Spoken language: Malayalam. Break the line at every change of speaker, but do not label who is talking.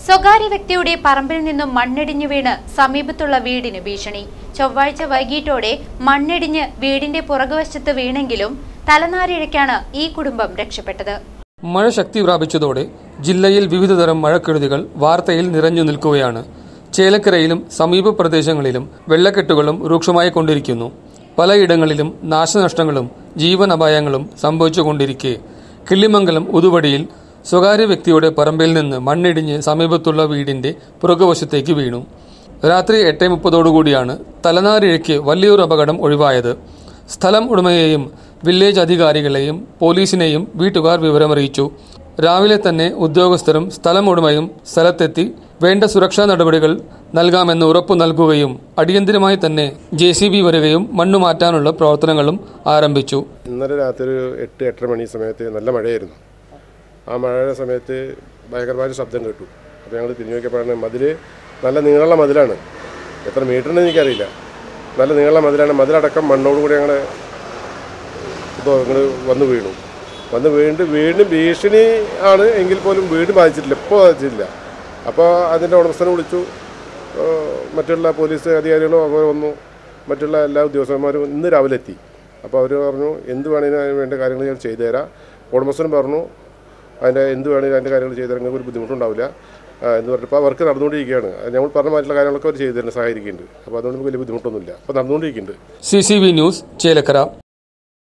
സ്വകാര്യ വ്യക്തിയുടെ പറമ്പിൽ നിന്നും മണ്ണിടിഞ്ഞു വീണ് സമീപത്തുള്ള വീടിന് ഭീഷണി ചൊവ്വാഴ്ച വൈകിട്ടോടെ മണ്ണിടിഞ്ഞ് വീടിന്റെ പുറകുവശത്ത് വീണെങ്കിലും തലനാരിഴയ്ക്കാണ് ഈ കുടുംബം രക്ഷപ്പെട്ടത്
മഴ ശക്തി പ്രാപിച്ചതോടെ ജില്ലയിൽ വിവിധതരം മഴക്കെടുതികൾ വാർത്തയിൽ നിറഞ്ഞു നിൽക്കുകയാണ് ചേലക്കരയിലും സമീപ പ്രദേശങ്ങളിലും വെള്ളക്കെട്ടുകളും രൂക്ഷമായി കൊണ്ടിരിക്കുന്നു പലയിടങ്ങളിലും നാശനഷ്ടങ്ങളും ജീവൻ അപായങ്ങളും സംഭവിച്ചുകൊണ്ടിരിക്കെ കിള്ളിമംഗലം ഉതുവടിയിൽ സ്വകാര്യ വ്യക്തിയുടെ പറമ്പിൽ നിന്ന് മണ്ണിടിഞ്ഞ് സമീപത്തുള്ള വീടിന്റെ പുറകുവശത്തേക്ക് വീണു രാത്രി എട്ട് മുപ്പതോടുകൂടിയാണ് തലനാരിഴയ്ക്ക് വലിയൊരു അപകടം ഒഴിവായത് സ്ഥലം ഉടമയെയും വില്ലേജ് അധികാരികളെയും പോലീസിനെയും വീട്ടുകാർ വിവരമറിയിച്ചു രാവിലെ തന്നെ ഉദ്യോഗസ്ഥരും സ്ഥലം ഉടമയും സ്ഥലത്തെത്തി വേണ്ട സുരക്ഷാ നടപടികൾ നൽകാമെന്ന് ഉറപ്പു നൽകുകയും അടിയന്തിരമായി തന്നെ ജെ സി ബി വരികയും മണ്ണു മാറ്റാനുള്ള പ്രവർത്തനങ്ങളും ആരംഭിച്ചു
ഇന്നലെ രാത്രി ഒരു എട്ട് എട്ടര മണി സമയത്ത് നല്ല മഴയായിരുന്നു ആ മഴയുടെ സമയത്ത് ഭയങ്കരമായ ശബ്ദം കേട്ടു അപ്പോൾ ഞങ്ങൾ തിരിഞ്ഞു നോക്കിയപ്പോഴാണ് മതിൽ നല്ല നീളമുള്ള മതിലാണ് എത്ര മീറ്ററിന് എനിക്കറിയില്ല നല്ല നീളമുള്ള മതിലാണ് മതിലടക്കം മണ്ണോടുകൂടി ഞങ്ങൾ ഇപ്പോൾ ഇങ്ങോട്ട് വന്ന് വീണു വന്ന് വീണ്ടും വീണ്ടും ഭീഷണി ആണ് എങ്കിൽ പോലും വീട് ബാധിച്ചിട്ടില്ല ഇപ്പോൾ ബാധിച്ചിട്ടില്ല അപ്പോൾ അതിൻ്റെ ഉടമസ്ഥനെ വിളിച്ചു ഏഹ് മറ്റുള്ള പോലീസ് അധികാരികളും അവർ വന്നു മറ്റുള്ള എല്ലാ ഉദ്യോഗസ്ഥന്മാരും ഇന്ന് രാവിലെ എത്തി അപ്പോൾ അവർ പറഞ്ഞു എന്ത് വേണമെങ്കിലും അതിന് വേണ്ട കാര്യങ്ങൾ ഞാൻ ചെയ്തു തരാം ഉടമസ്ഥനും പറഞ്ഞു അതിൻ്റെ എന്ത് വേണമെങ്കിലും അതിൻ്റെ കാര്യങ്ങൾ ചെയ്തു തരാൻ നിങ്ങൾക്ക് ഒരു ബുദ്ധിമുട്ടുണ്ടാവില്ല ആ, എന്ന് പറഞ്ഞപ്പോൾ ആ വർക്ക് നടന്നുകൊണ്ടിരിക്കുകയാണ് അത് ഞങ്ങൾ പറഞ്ഞ മാറ്റുള്ള കാര്യങ്ങളൊക്കെ അവർ ചെയ്തു തരുന്ന സഹായിക്കുന്നുണ്ട് അപ്പോൾ അതുകൊണ്ട് നമുക്ക് വലിയ ബുദ്ധിമുട്ടൊന്നുമില്ല അപ്പോൾ നടന്നുകൊണ്ടിരിക്കുന്നുണ്ട്
C C V news Chelakkara